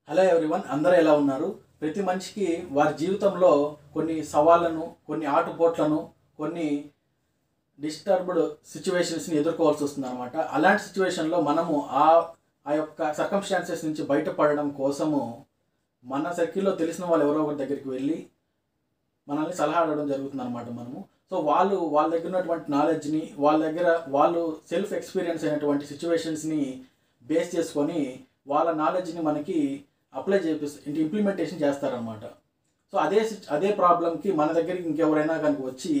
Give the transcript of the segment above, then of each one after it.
hello everyone అందరూ ఎలా ఉన్నారు ప్రతి మనిషికి వారి జీవితంలో కొన్ని సవాళ్ళను కొన్ని ఆటుపోట్లను కొన్ని డిస్టర్బ్డ్ సిచ్యువేషన్స్ని ఎదుర్కోవాల్సి వస్తుంది అనమాట అలాంటి సిచ్యువేషన్లో మనము ఆ ఆ యొక్క సర్కమ్స్టాన్సెస్ నుంచి బయటపడడం కోసము మన సర్కిల్లో తెలిసిన వాళ్ళు ఎవరో ఒకరి దగ్గరికి వెళ్ళి మనల్ని సలహా అడగడం జరుగుతుంది అనమాట మనము సో వాళ్ళు వాళ్ళ దగ్గర ఉన్నటువంటి నాలెడ్జ్ని వాళ్ళ దగ్గర వాళ్ళు సెల్ఫ్ ఎక్స్పీరియన్స్ అయినటువంటి సిచ్యువేషన్స్ని బేస్ చేసుకొని వాళ్ళ నాలెడ్జ్ని మనకి అప్లై చేపిస్ ఇంటి ఇంప్లిమెంటేషన్ చేస్తారనమాట సో అదే సిచ్- అదే ప్రాబ్లంకి మన దగ్గరికి ఇంకెవరైనా కనుక వచ్చి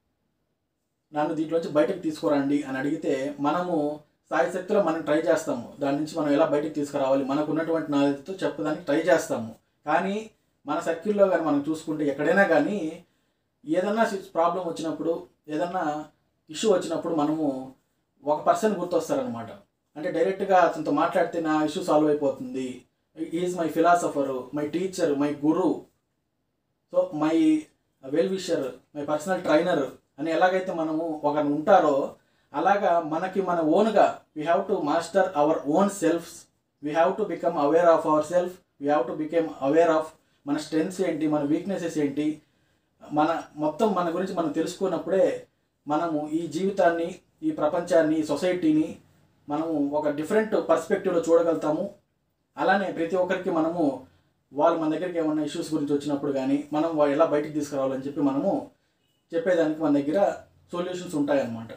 నన్ను దీంట్లోంచి బయటకు తీసుకురండి అని అడిగితే మనము సాయశక్తిలో మనం ట్రై చేస్తాము దాని నుంచి మనం ఎలా బయటకు తీసుకురావాలి మనకు ఉన్నటువంటి నాలెడ్జ్తో చెప్పడానికి ట్రై చేస్తాము కానీ మన సర్కిల్లో కానీ మనం చూసుకుంటే ఎక్కడైనా కానీ ఏదన్నా ప్రాబ్లం వచ్చినప్పుడు ఏదన్నా ఇష్యూ వచ్చినప్పుడు మనము ఒక పర్సన్ గుర్తొస్తారనమాట అంటే డైరెక్ట్గా అతనితో మాట్లాడితే నా ఇష్యూ సాల్వ్ అయిపోతుంది is my philosopher my teacher my guru so my well wisher my personal trainer అని ఎలాగైతే మనము ఒకరు ఉంటారో అలాగా మనకి మన ఓన్గా we have to master our own selfs we have to become aware of our self we have to become aware of మన స్ట్రెంగ్స్ ఏంటి మన వీక్నెసెస్ ఏంటి మన మొత్తం మన గురించి మనం తెలుసుకున్నప్పుడే మనము ఈ జీవితాన్ని ఈ ప్రపంచాన్ని ఈ సొసైటీని మనము ఒక డిఫరెంట్ పర్స్పెక్టివ్లో చూడగలుగుతాము అలానే ప్రతి ఒక్కరికి మనము వాళ్ళు మన దగ్గరికి ఏమన్నా ఇష్యూస్ గురించి వచ్చినప్పుడు కానీ మనం వా- ఎలా బయటికి తీసుకురావాలని చెప్పి మనము చెప్పేదానికి మన దగ్గర సొల్యూషన్స్ ఉంటాయన్నమాట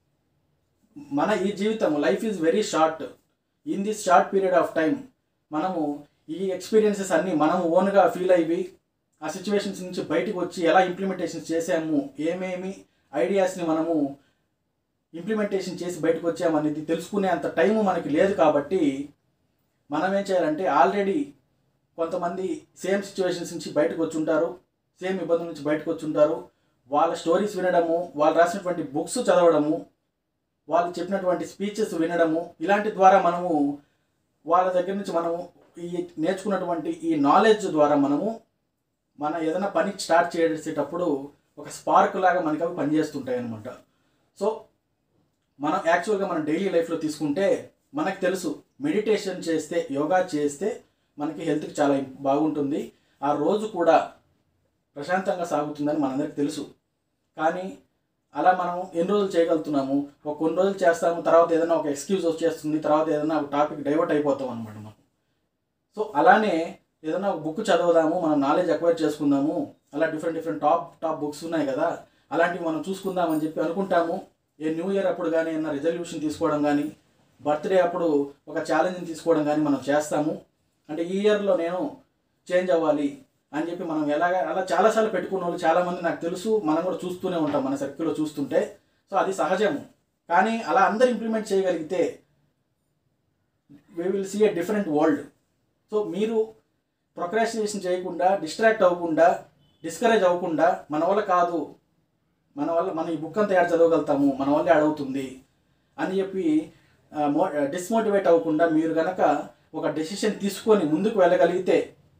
మన ఈ జీవితం life is very short in this short period of time మనము ఈ ఎక్స్పీరియన్సెస్ అన్నీ మనం ఓన్గా ఫీల్ అయ్యి ఆ సిచ్యువేషన్స్ నుంచి బయటకు వచ్చి ఎలా ఇంప్లిమెంటేషన్ చేసాము ఏమేమి ఐడియాస్ని మనము ఇంప్లిమెంటేషన్ చేసి బయటకు వచ్చామనేది తెలుసుకునే అంత టైము మనకి లేదు కాబట్టి మనం ఏం చేయాలంటే ఆల్రెడీ కొంతమంది సేమ్ సిచ్యువేషన్స్ నుంచి బయటకు వచ్చి ఉంటారు సేమ్ ఇబ్బందుల నుంచి బయటకు వచ్చి ఉంటారు వాళ్ళ స్టోరీస్ వినడము వాళ్ళు రాసినటువంటి బుక్స్ చదవడము వాళ్ళు చెప్పినటువంటి స్పీచెస్ వినడము ఇలాంటి ద్వారా మనము వాళ్ళ దగ్గర నుంచి మనము ఈ నేర్చుకున్నటువంటి ఈ నాలెడ్జ్ ద్వారా మనము మన ఏదైనా పని స్టార్ట్ చేసేటప్పుడు ఒక స్పార్క్ లాగా మనకి అవి పనిచేస్తుంటాయి అనమాట సో మనం యాక్చువల్గా మన డైలీ లైఫ్లో తీసుకుంటే మనకు తెలుసు మెడిటేషన్ చేస్తే యోగా చేస్తే మనకి హెల్త్కి చాలా బాగుంటుంది ఆ రోజు కూడా ప్రశాంతంగా సాగుతుందని మనందరికి తెలుసు కానీ అలా మనం ఎన్ని రోజులు చేయగలుగుతున్నాము ఒక కొన్ని రోజులు చేస్తాము తర్వాత ఏదైనా ఒక ఎక్స్క్యూజ్ వచ్చేస్తుంది తర్వాత ఏదైనా ఒక టాపిక్ డైవర్ట్ అయిపోతాం అనమాట మనం సో అలానే ఏదైనా ఒక బుక్ చదవదాము మనం నాలెడ్జ్ అక్వైర్ చేసుకుందాము అలా different different top top books ఉన్నాయి కదా అలాంటివి మనం చూసుకుందామని చెప్పి అనుకుంటాము ఏ న్యూ ఇయర్ అప్పుడు కానీ ఏదైనా రెజల్యూషన్ తీసుకోవడం కానీ బర్త్డే అప్పుడు ఒక ఛాలెంజ్ని తీసుకోవడం కానీ మనం చేస్తాము అంటే ఈ ఇయర్లో నేను చేంజ్ అవ్వాలి అని చెప్పి మనం ఎలాగ అలా చాలాసార్లు పెట్టుకున్న వాళ్ళు చాలామంది నాకు తెలుసు మనం కూడా చూస్తూనే ఉంటాం మన సర్కిల్లో చూస్తుంటే సో అది సహజము కానీ అలా అందరు ఇంప్లిమెంట్ చేయగలిగితే we will see a different world so మీరు ప్రొక్రాస్టినేషన్ చేయకుండా డిస్ట్రాక్ట్ అవ్వకుండా డిస్కరేజ్ అవ్వకుండా మన వల్ల కాదు మన వల్ల మనం ఈ బుక్ అంతా ఏడ చదవగలుగుతాము మన వల్ల ఏడవుతుంది అని చెప్పి డిస్మోటివేట్ అవ్వకుండా మీరు గనక ఒక డెసిషన్ తీసుకొని ముందుకు వెళ్ళగలిగితే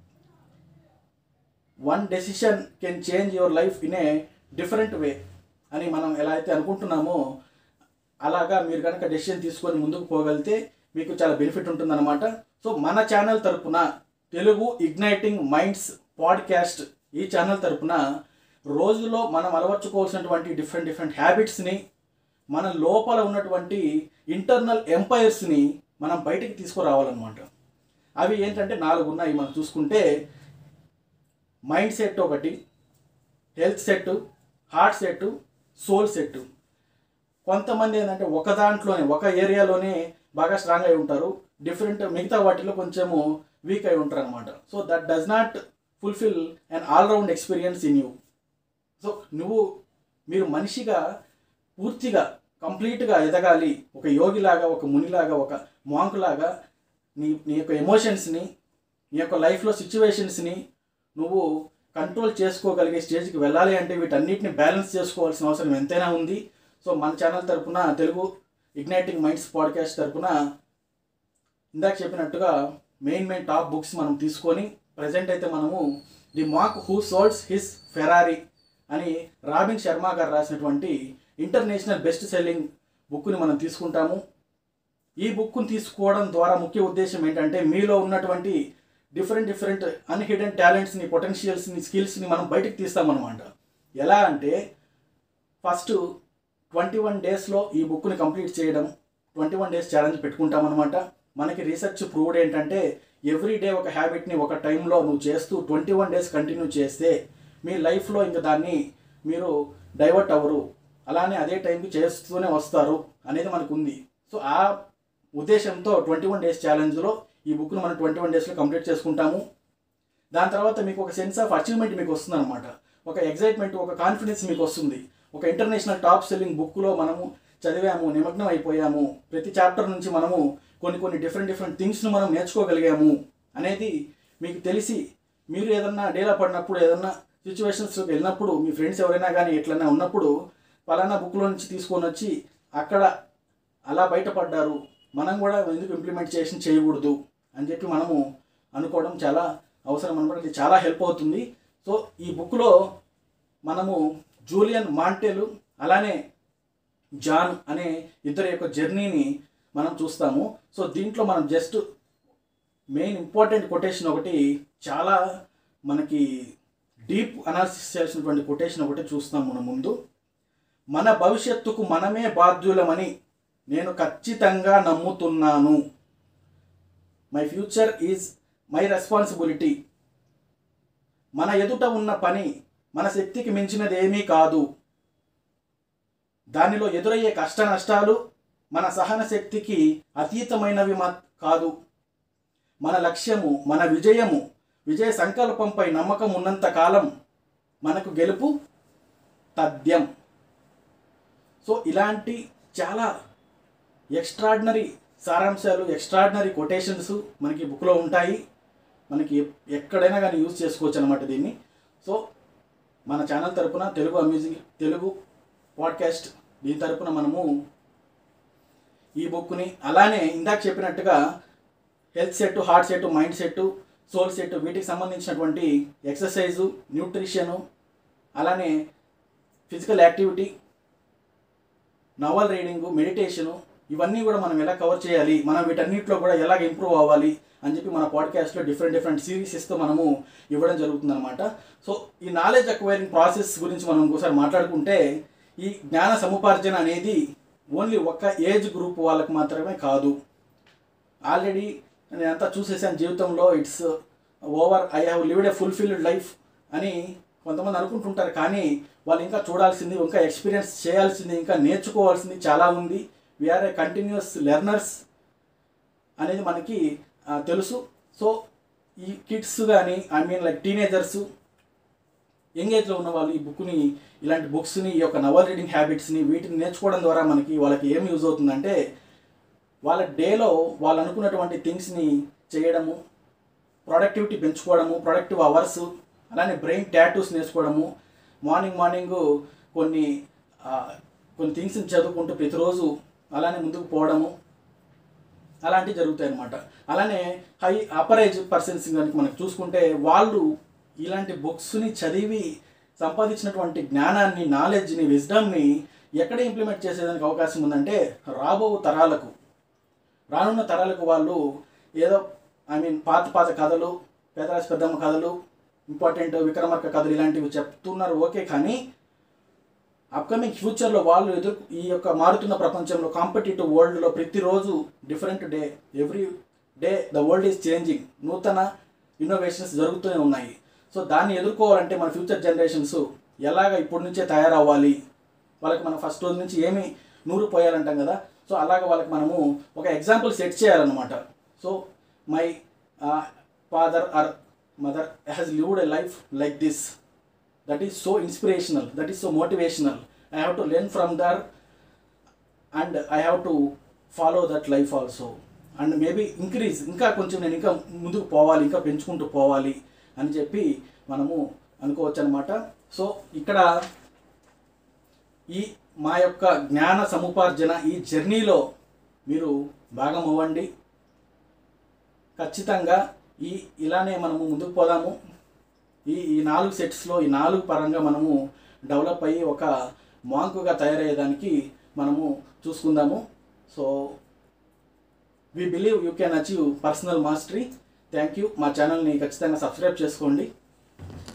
one decision can change your life in a different way అని మనం ఎలా అయితే అనుకుంటున్నామో అలాగా మీరు కనుక డెసిషన్ తీసుకొని ముందుకు పోగలిగితే మీకు చాలా బెనిఫిట్ ఉంటుందన్నమాట సో మన ఛానల్ తరపున తెలుగు ఇగ్నైటింగ్ మైండ్స్ పాడ్కాస్ట్ ఈ ఛానల్ తరపున రోజులో మనం అలవర్చుకోవాల్సినటువంటి డిఫరెంట్ డిఫరెంట్ హ్యాబిట్స్ని మన లోపల ఉన్నటువంటి ఇంటర్నల్ ఎంపైర్స్ని మనం బయటికి తీసుకురావాలన్నమాట అవి ఏంటంటే నాలుగు ఉన్నాయి మనం చూసుకుంటే మైండ్ సెట్ ఒకటి health set heart set soul set కొంతమంది ఏంటంటే ఒక దాంట్లోనే ఒక ఏరియాలోనే బాగా స్ట్రాంగ్ అయి ఉంటారు డిఫరెంట్ మిగతా వాటిలో కొంచెము వీక్ అయి ఉంటారు అనమాట so that does not fulfil and all round experience in you so నువ్వు మీరు మనిషిగా పూర్తిగా కంప్లీట్గా ఎదగాలి ఒక యోగిలాగా ఒక మునిలాగా ఒక మాంకులాగా నీ నీ యొక్క ఎమోషన్స్ని నీ యొక్క లైఫ్లో సిచ్యువేషన్స్ని నువ్వు కంట్రోల్ చేసుకోగలిగే స్టేజ్కి వెళ్ళాలి అంటే వీటన్నిటిని బ్యాలెన్స్ చేసుకోవాల్సిన అవసరం ఎంతైనా ఉంది సో మన ఛానల్ తరపున తెలుగు ఇగ్నైటింగ్ మైండ్స్ పాడ్కాస్ట్ తరపున ఇందాక చెప్పినట్టుగా మెయిన్ మెయిన్ టాప్ బుక్స్ మనం తీసుకొని ప్రజెంట్ అయితే మనము the monk who sold his Ferrari అని రాబిన్ శర్మ గారు రాసినటువంటి ఇంటర్నేషనల్ బెస్ట్ సెల్లింగ్ బుక్ని మనం తీసుకుంటాము ఈ బుక్ను తీసుకోవడం ద్వారా ముఖ్య ఉద్దేశం ఏంటంటే మీలో ఉన్నటువంటి డిఫరెంట్ డిఫరెంట్ అన్హిడెన్ టాలెంట్స్ని పొటెన్షియల్స్ని స్కిల్స్ని మనం బయటకు తీస్తామన్నమాట ఎలా అంటే ఫస్ట్ ట్వంటీ వన్ డేస్లో ఈ బుక్ని కంప్లీట్ చేయడం ట్వంటీ వన్ డేస్ ఛాలెంజ్ పెట్టుకుంటామన్నమాట మనకి రీసెర్చ్ ప్రూవ్డ్ ఏంటంటే ఎవ్రీ డే ఒక హ్యాబిట్ని ఒక టైంలో నువ్వు చేస్తూ ట్వంటీ వన్ డేస్ కంటిన్యూ చేస్తే మీ లైఫ్లో ఇంకా దాన్ని మీరు డైవర్ట్ అవ్వరు అలానే అదే టైంకి చేస్తూనే వస్తారు అనేది మనకు ఉంది సో ఆ ఉద్దేశంతో ట్వంటీ వన్ డేస్ ఛాలెంజ్లో ఈ బుక్ను మనం ట్వంటీ వన్ డేస్లో కంప్లీట్ చేసుకుంటాము దాని తర్వాత మీకు ఒక సెన్స్ ఆఫ్ అచీవ్మెంట్ మీకు వస్తుంది అనమాట ఒక ఎగ్జైట్మెంట్ ఒక కాన్ఫిడెన్స్ మీకు వస్తుంది ఒక ఇంటర్నేషనల్ టాప్ సెల్లింగ్ బుక్లో మనము చదివాము నిమగ్నం అయిపోయాము ప్రతి చాప్టర్ నుంచి మనము కొన్ని కొన్ని డిఫరెంట్ డిఫరెంట్ థింగ్స్ను మనం నేర్చుకోగలిగాము అనేది మీకు తెలిసి మీరు ఏదన్నా డేలా పడినప్పుడు ఏదన్నా సిచ్యువేషన్స్లోకి వెళ్ళినప్పుడు మీ ఫ్రెండ్స్ ఎవరైనా కానీ ఎట్లన్నా ఉన్నప్పుడు పలానా బుక్లో నుంచి తీసుకొని వచ్చి అక్కడ అలా బయటపడ్డారు మనం కూడా ఎందుకు ఇంప్లిమెంటేషన్ చేయకూడదు అని చెప్పి మనము అనుకోవడం చాలా అవసరం అనమాట ఇది చాలా హెల్ప్ అవుతుంది సో ఈ బుక్లో మనము జూలియన్ మాంటెలు అలానే జాన్ అనే ఇద్దరి యొక్క జర్నీని మనం చూస్తాము సో దీంట్లో మనం జస్ట్ మెయిన్ ఇంపార్టెంట్ కొటేషన్ ఒకటి చాలా మనకి డీప్ అనాలిసిస్ చేసినటువంటి కొటేషన్ ఒకటి చూస్తాం మనం ముందు మన భవిష్యత్తుకు మనమే బాధ్యులమని నేను ఖచ్చితంగా నమ్ముతున్నాను my future is my responsibility మన ఎదుట ఉన్న పని మన శక్తికి మించినది ఏమీ కాదు దానిలో ఎదురయ్యే కష్ట నష్టాలు మన సహన శక్తికి అతీతమైనవి మా కాదు మన లక్ష్యము మన విజయము విజయ సంకల్పంపై నమ్మకం ఉన్నంత కాలం మనకు గెలుపు తథ్యం సో ఇలాంటి చాలా ఎక్స్ట్రాడినరీ సారాంశాలు ఎక్స్ట్రాడినరీ కొటేషన్స్ మనకి బుక్లో ఉంటాయి మనకి ఎక్కడైనా కానీ యూజ్ చేసుకోవచ్చు అనమాట దీన్ని సో మన ఛానల్ తరపున తెలుగు అమ్యూజింగ్ తెలుగు పాడ్కాస్ట్ దీని తరపున మనము ఈ బుక్ని అలానే ఇందాక చెప్పినట్టుగా health set heart set mind set soul set వీటికి సంబంధించినటువంటి ఎక్సర్సైజు న్యూట్రిషను అలానే physical activity novel reading meditation ఇవన్నీ కూడా మనం ఎలా కవర్ చేయాలి మనం వీటన్నిటిలో కూడా ఎలాగ ఇంప్రూవ్ అవ్వాలి అని చెప్పి మన పాడ్కాస్ట్లో డిఫరెంట్ డిఫరెంట్ సిరీస్ ఇస్తూ మనము ఇవ్వడం జరుగుతుందన్నమాట సో ఈ నాలెడ్జ్ అక్వైరింగ్ ప్రాసెస్ గురించి మనం ఇంకోసారి మాట్లాడుకుంటే ఈ జ్ఞాన సముపార్జన అనేది ఓన్లీ ఒక్క ఏజ్ గ్రూప్ వాళ్ళకి మాత్రమే కాదు ఆల్రెడీ నేను అంతా చూసేసాను జీవితంలో it's over I have lived a fulfilled life అని కొంతమంది అనుకుంటుంటారు కానీ వాళ్ళు ఇంకా చూడాల్సింది ఇంకా ఎక్స్పీరియన్స్ చేయాల్సింది ఇంకా నేర్చుకోవాల్సింది చాలా ఉంది వీఆర్ ఏ కంటిన్యూస్ లెర్నర్స్ అనేది మనకి ఆ, తెలుసు సో ఈ కిడ్స్ కానీ I mean like teenagers young ఏజ్లో ఉన్న వాళ్ళు ఈ బుక్ని ఇలాంటి బుక్స్ని ఈ యొక్క నవల్ రీడింగ్ హ్యాబిట్స్ని వీటిని నేర్చుకోవడం ద్వారా మనకి వాళ్ళకి ఏం యూజ్ అవుతుందంటే వాళ్ళ డేలో వాళ్ళు అనుకున్నటువంటి థింగ్స్ని చేయడము ప్రొడక్టివిటీ పెంచుకోవడము ప్రొడక్టివ్ అవర్స్ అలానే బ్రెయిన్ టాటూస్ నేర్చుకోవడము మార్నింగ్ మార్నింగ్ కొన్ని ఆ, కొన్ని థింగ్స్ని చదువుకుంటూ ప్రతిరోజు అలానే ముందుకు పోవడము అలాంటివి జరుగుతాయి అనమాట అలానే హై అప్పర్ ఏజ్ పర్సన్స్ కనుక మనకు చూసుకుంటే వాళ్ళు ఇలాంటి బుక్స్ని చదివి సంపాదించినటువంటి జ్ఞానాన్ని నాలెడ్జ్ని విజ్డమ్ని ఎక్కడ ఇంప్లిమెంట్ చేసేదానికి అవకాశం ఉందంటే రాబో తరాలకు రానున్న తరాలకు వాళ్ళు ఏదో ఐ మీన్ పాత పాత కథలు పేదరాశి పెద్దమ్మ కథలు ఇంపార్టెంట్ విక్రమార్క కథలు ఇలాంటివి చెప్తున్నారు ఓకే కానీ అప్కమింగ్ ఫ్యూచర్లో వాళ్ళు ఎదురు ఈ యొక్క మారుతున్న ప్రపంచంలో కాంపిటేటివ్ వరల్డ్లో ప్రతిరోజు different day every day the world is changing నూతన ఇన్నోవేషన్స్ జరుగుతూనే ఉన్నాయి సో దాన్ని ఎదుర్కోవాలంటే మన ఫ్యూచర్ జనరేషన్స్ ఎలాగ ఇప్పటి నుంచే తయారవ్వాలి వాళ్ళకి మనం ఫస్ట్ రోజు నుంచి ఏమి నూరు పోయాలంటాం కదా సో అలాగ వాళ్ళకి మనము ఒక ఎగ్జాంపుల్ సెట్ చేయాలన్నమాట so my father or mother has lived a life like this that is so inspirational that is so motivational I have to learn from their and I have to follow that life also and maybe increase ఇంకా కొంచెం నేను ఇంకా ముందుకు పోవాలి ఇంకా పెంచుకుంటూ పోవాలి అని చెప్పి మనము అనుకోవచ్చు అనమాట సో ఇక్కడ ఈ మా యొక్క జ్ఞాన సముపార్జన ఈ జర్నీలో మీరు భాగం అవ్వండి ఖచ్చితంగా ఈ ఇలానే మనము ముందుకు పోదాము ఈ ఈ నాలుగు సెట్స్లో ఈ నాలుగు పరంగా మనము డెవలప్ అయ్యి ఒక మాంకుగా తయారయ్యేదానికి మనము చూసుకుందాము so we believe you can achieve personal mastery thank you మా ఛానల్ని ఖచ్చితంగా సబ్స్క్రైబ్ చేసుకోండి